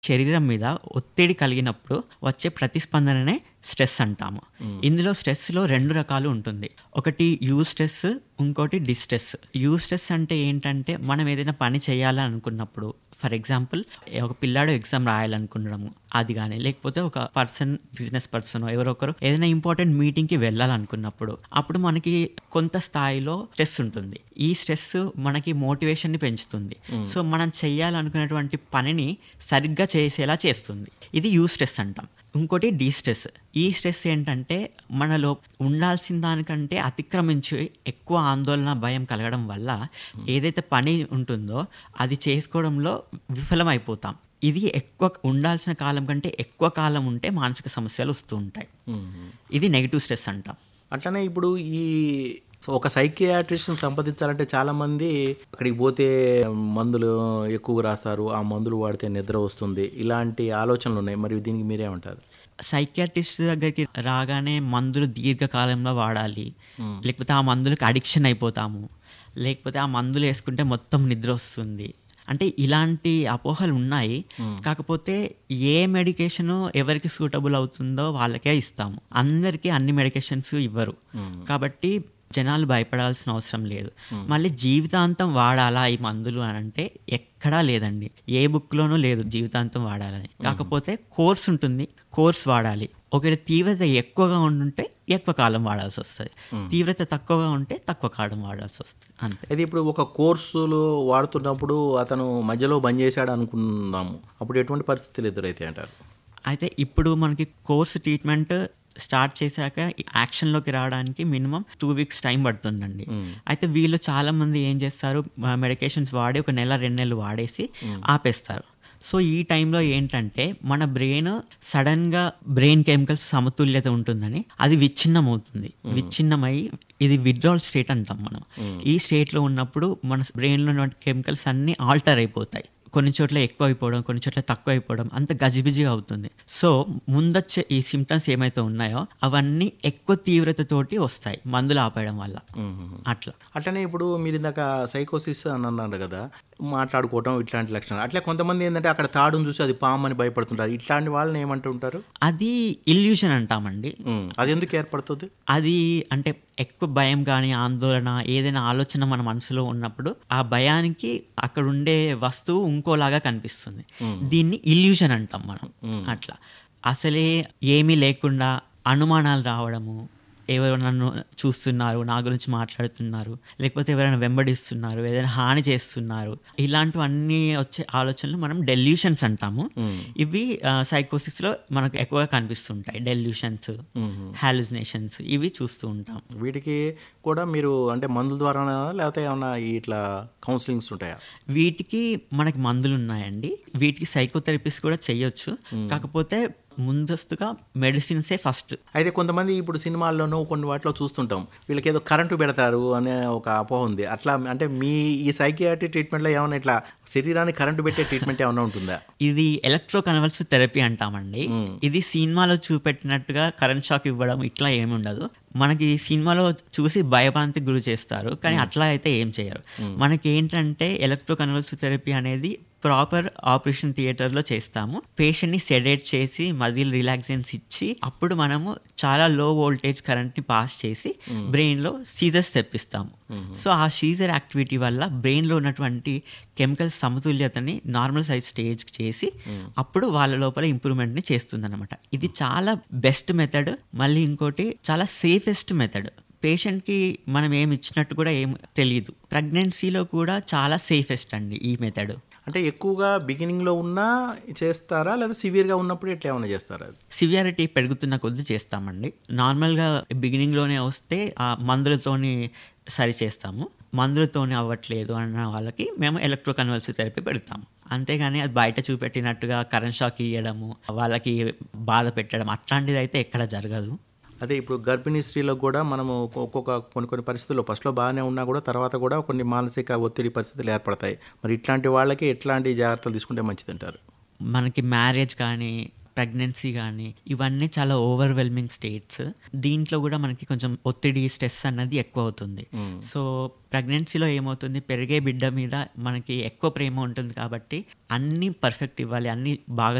శరీరం మీద ఒత్తిడి కలిగినప్పుడు వచ్చే ప్రతిస్పందననే స్ట్రెస్ అంటాము ఇందులో స్ట్రెస్లో రెండు రకాలు ఉంటుంది ఒకటి యూ స్ట్రెస్ ఇంకోటి డిస్ట్రెస్ యూ స్ట్రెస్ అంటే ఏంటంటే మనం ఏదైనా పని చేయాలని అనుకున్నప్పుడు ఫర్ ఎగ్జాంపుల్ ఒక పిల్లాడు ఎగ్జామ్ రాయాలనుకున్నాము అది కానీ లేకపోతే ఒక పర్సన్ బిజినెస్ పర్సన్ ఎవరో ఒకరు ఏదైనా ఇంపార్టెంట్ మీటింగ్కి వెళ్ళాలనుకున్నప్పుడు అప్పుడు మనకి కొంత స్థాయిలో స్ట్రెస్ ఉంటుంది ఈ స్ట్రెస్ మనకి మోటివేషన్ని పెంచుతుంది సో మనం చేయాలనుకున్నటువంటి పనిని సరిగ్గా చేసేలా చేస్తుంది ఇది యూ స్ట్రెస్ అంటాం ఇంకోటి డీ స్ట్రెస్ ఈ స్ట్రెస్ ఏంటంటే మనలో ఉండాల్సిన దానికంటే అతిక్రమించి ఎక్కువ ఆందోళన భయం కలగడం వల్ల ఏదైతే పని ఉంటుందో అది చేసుకోవడంలో విఫలమైపోతాం ఇది ఎక్కువ ఉండాల్సిన కాలం కంటే ఎక్కువ కాలం ఉంటే మానసిక సమస్యలు వస్తూ ఉంటాయి ఇది నెగిటివ్ స్ట్రెస్ అంటాం అట్లనే ఇప్పుడు ఈ ఒక సైకియాట్రిస్ట్ని సంపాదించాలంటే చాలామంది అక్కడికి పోతే మందులు ఎక్కువగా రాస్తారు ఆ మందులు వాడితే నిద్ర వస్తుంది ఇలాంటి ఆలోచనలు ఉన్నాయి మరి దీనికి మీరేమంటారు సైకియాట్రిస్ట్ దగ్గరికి రాగానే మందులు దీర్ఘకాలంలో వాడాలి లేకపోతే ఆ మందులకు అడిక్షన్ అయిపోతాము లేకపోతే ఆ మందులు వేసుకుంటే మొత్తం నిద్ర వస్తుంది అంటే ఇలాంటి అపోహలు ఉన్నాయి కాకపోతే ఏ మెడికేషన్ ఎవరికి సూటబుల్ అవుతుందో వాళ్ళకే ఇస్తాము అందరికీ అన్ని మెడికేషన్స్ ఇవ్వరు కాబట్టి జనాలు భయపడాల్సిన అవసరం లేదు మళ్ళీ జీవితాంతం వాడాలా ఈ మందులు అని అంటే ఎక్కడా లేదండి ఏ బుక్లోనూ లేదు జీవితాంతం వాడాలని కాకపోతే కోర్స్ ఉంటుంది కోర్స్ వాడాలి ఒకవేళ తీవ్రత ఎక్కువగా ఉంటుంటే ఎక్కువ కాలం వాడాల్సి వస్తుంది తీవ్రత తక్కువగా ఉంటే తక్కువ కాలం వాడాల్సి వస్తుంది అంతే అయితే ఇప్పుడు ఒక కోర్సులు వాడుతున్నప్పుడు అతను మధ్యలో బంద్ చేశాడు అనుకుందాము అప్పుడు ఎటువంటి పరిస్థితులు ఎదురైతాయి అంటారు అయితే ఇప్పుడు మనకి కోర్స్ ట్రీట్మెంట్ స్టార్ట్ చేశాక యాక్షన్లోకి రావడానికి మినిమం టూ వీక్స్ టైం పడుతుందండి అయితే వీళ్ళు చాలా మంది ఏం చేస్తారు మెడికేషన్స్ వాడి ఒక నెల రెండు నెలలు వాడేసి ఆపేస్తారు సో ఈ టైంలో ఏంటంటే మన బ్రెయిన్ సడన్గా బ్రెయిన్ కెమికల్స్ సమతుల్యత ఉంటుందని అది విచ్ఛిన్నం అవుతుంది విచ్ఛిన్నమై ఇది విత్డ్రాల్ స్టేట్ అంటాం మనం ఈ స్టేట్లో ఉన్నప్పుడు మన బ్రెయిన్లో ఉన్నటువంటి కెమికల్స్ అన్నీ ఆల్టర్ అయిపోతాయి కొన్ని చోట్ల ఎక్కువ అయిపోవడం కొన్ని చోట్ల తక్కువ అయిపోవడం అంత గజిబిజి అవుతుంది సో ముందొచ్చే ఈ సిమ్టమ్స్ ఏమైతే ఉన్నాయో అవన్నీ ఎక్కువ తీవ్రతతోటి వస్తాయి మందులు ఆపేయడం వల్ల అట్లా అట్లనే ఇప్పుడు మీరు ఇందాక సైకోసిస్ అని అన్నారు కదా మాట్లాడుకోవటం ఇట్లాంటి లక్షణాలు అట్లే కొంతమంది ఏంటంటే అక్కడ తాడును చూసి అది పాము అని భయపడుతుంటారు ఇట్లాంటి వాళ్ళని ఏమంటుంటారు అది ఇల్యూషన్ అంటామండి ఉమ్, అది ఎందుకు ఏర్పడుతుంది అది అంటే ఎక్కువ భయం కానీ ఆందోళన ఏదైనా ఆలోచన మన మనసులో ఉన్నప్పుడు ఆ భయానికి అక్కడ ఉండే వస్తువు ఇంకోలాగా కనిపిస్తుంది దీన్ని ఇల్యూషన్ అంటాం మనం అట్లా అసలే ఏమీ లేకుండా అనుమానాలు రావడము ఎవరు నన్ను చూస్తున్నారు నా గురించి మాట్లాడుతున్నారు లేకపోతే ఎవరైనా వెంబడిస్తున్నారు ఏదైనా హాని చేస్తున్నారు ఇలాంటివన్నీ వచ్చే ఆలోచనలు మనం డెల్యూషన్స్ అంటాము ఇవి సైకోసిస్ లో మనకు ఎక్కువగా కనిపిస్తుంటాయి డెల్యూషన్స్ హాలుసినేషన్స్ ఇవి చూస్తూ ఉంటాం వీటికి కూడా మీరు అంటే మందుల ద్వారా లేకపోతే ఏమన్నా ఇట్లా కౌన్సిలింగ్స్ ఉంటాయా వీటికి మనకి మందులు ఉన్నాయండి వీటికి సైకోథెరపీస్ కూడా చేయొచ్చు కాకపోతే ముందస్తుగా మెడిసిన్సే ఫస్ట్ అయితే కొంతమంది ఇప్పుడు సినిమాల్లోనూ కొన్ని వాటిలో చూస్తుంటాం వీళ్ళకి ఏదో కరెంటు పెడతారు అనే ఒక అపోహ ఉంది అట్లా అంటే మీ ఈ సైకియాట్రీ ట్రీట్మెంట్లో ఏమైనా ఇట్లా శరీరానికి కరెంటు పెట్టే ట్రీట్మెంట్ ఏమైనా ఉంటుందా ఇది ఎలక్ట్రో కన్వల్సివ్ థెరపీ అంటామండి ఇది సినిమాలో చూపెట్టినట్టుగా కరెంట్ షాక్ ఇవ్వడం ఇట్లా ఏమి ఉండదు మనకి ఈ సినిమాలో చూసి భయభ్రాంతికి గురి చేస్తారు కానీ అట్లా అయితే ఏం చేయరు మనకి ఏంటంటే ఎలక్ట్రో కన్వల్సివ్ థెరపీ అనేది ప్రాపర్ ఆపరేషన్ థియేటర్లో చేస్తాము పేషెంట్ని సెడేట్ చేసి మజిల్ రిలాక్సెన్స్ ఇచ్చి అప్పుడు మనము చాలా లో వోల్టేజ్ కరెంట్ని పాస్ చేసి బ్రెయిన్లో సీజర్స్ తెప్పిస్తాము సో ఆ సీజర్ యాక్టివిటీ వల్ల బ్రెయిన్లో ఉన్నటువంటి కెమికల్ సమతుల్యతని నార్మల్ సైజ్ స్టేజ్ చేసి అప్పుడు వాళ్ళ లోపల ఇంప్రూవ్మెంట్ని చేస్తుంది అనమాట ఇది చాలా బెస్ట్ మెథడ్ మళ్ళీ ఇంకోటి చాలా సేఫెస్ట్ మెథడ్ పేషెంట్కి మనం ఏమి ఇచ్చినట్టు కూడా ఏం తెలియదు ప్రెగ్నెన్సీలో కూడా చాలా సేఫెస్ట్ అండి ఈ మెథడ్ అంటే ఎక్కువగా బిగినింగ్లో ఉన్నా చేస్తారా లేదా సివియర్గా ఉన్నప్పుడు ఇట్లా ఏమైనా చేస్తారా సివియారిటీ పెరుగుతున్న కొద్దీ చేస్తామండి నార్మల్గా బిగినింగ్లోనే వస్తే ఆ మందులతోని సరి చేస్తాము మందులతోనే అవ్వట్లేదు అన్న వాళ్ళకి మేము ఎలక్ట్రో కన్వల్సివ్ థెరపీ పెడతాము అంతేగాని అది బయట చూపెట్టినట్టుగా కరెంట్ షాక్ ఇవ్వడము వాళ్ళకి బాధ పెట్టడం అట్లాంటిది అయితే ఎక్కడ జరగదు అదే ఇప్పుడు గర్భిణీ స్త్రీలకు కూడా మనము ఒక్కొక్క కొన్ని కొన్ని పరిస్థితుల్లో ఫస్ట్లో బాగానే ఉన్నా కూడా తర్వాత కూడా కొన్ని మానసిక ఒత్తిడి పరిస్థితులు ఏర్పడతాయి మరి ఇట్లాంటి వాళ్ళకి ఎట్లాంటి జాగ్రత్తలు తీసుకుంటే మంచిది అంటారు మనకి మ్యారేజ్ కానీ ప్రెగ్నెన్సీ కానీ ఇవన్నీ చాలా ఓవర్వెల్మింగ్ స్టేట్స్ దీంట్లో కూడా మనకి కొంచెం ఒత్తిడి స్ట్రెస్ అన్నది ఎక్కువ అవుతుంది సో ప్రెగ్నెన్సీలో ఏమవుతుంది పెరిగే బిడ్డ మీద మనకి ఎక్కువ ప్రేమ ఉంటుంది కాబట్టి అన్నీ పర్ఫెక్ట్ ఇవ్వాలి అన్నీ బాగా